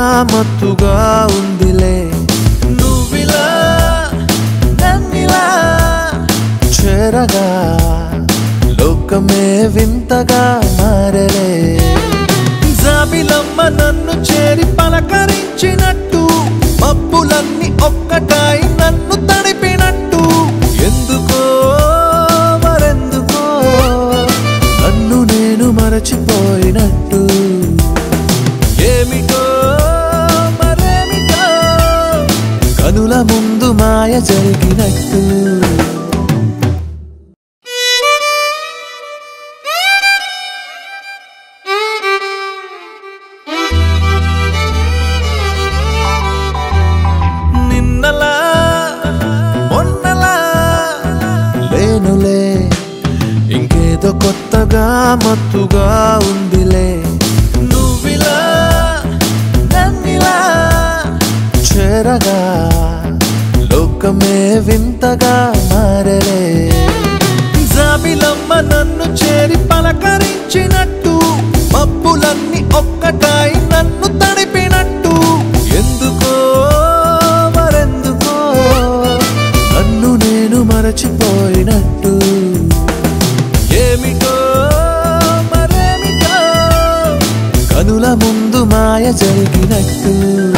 మత్తుగా ఉందిలే నువ్విలా నన్నిలా చేరగా లోకమే వింతగా మారలే జాబిలమ్మ నన్ను చేరి పలకరించినట్టు మబ్బులన్నీ ఒక్కటాయి నన్ను తడిపినట్టు ఎందుకో మరెందుకో నన్ను నేను మరచిపోయినట్టు ఏమిటో మరేమిటో కనుల ముందు మాయ జరిగినట్టు నిన్నలా మొన్నలా లేనులే ఇంకేదో కొత్తగా మత్తుగా ఉందిలే నువ్విలా నన్నిలా చేరగా లోకమే వింతగా మారలే జాబిలమ్మ నన్ను చేరి పలకరించినట్టు మబ్బులన్నీ ఒక్కటాయి నన్ను తడిపినట్టు ఎందుకో మరెందుకో నన్ను నేను మరచిపోయినట్టు ఏమిటో మరేమిటో కనుల ముందు మాయ జరిగినట్టు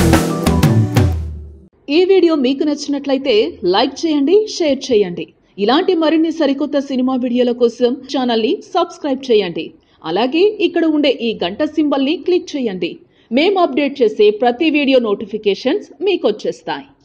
ఈ వీడియో మీకు నచ్చినట్లయితే లైక్ చేయండి షేర్ చేయండి ఇలాంటి మరిన్ని సరికొత్త సినిమా వీడియోల కోసం ఛానల్ని సబ్స్క్రైబ్ చేయండి అలాగే ఇక్కడ ఉండే ఈ గంట సింబల్ని క్లిక్ చేయండి మేము అప్డేట్ చేసే ప్రతి వీడియో నోటిఫికేషన్స్ మీకు వచ్చేస్తాయి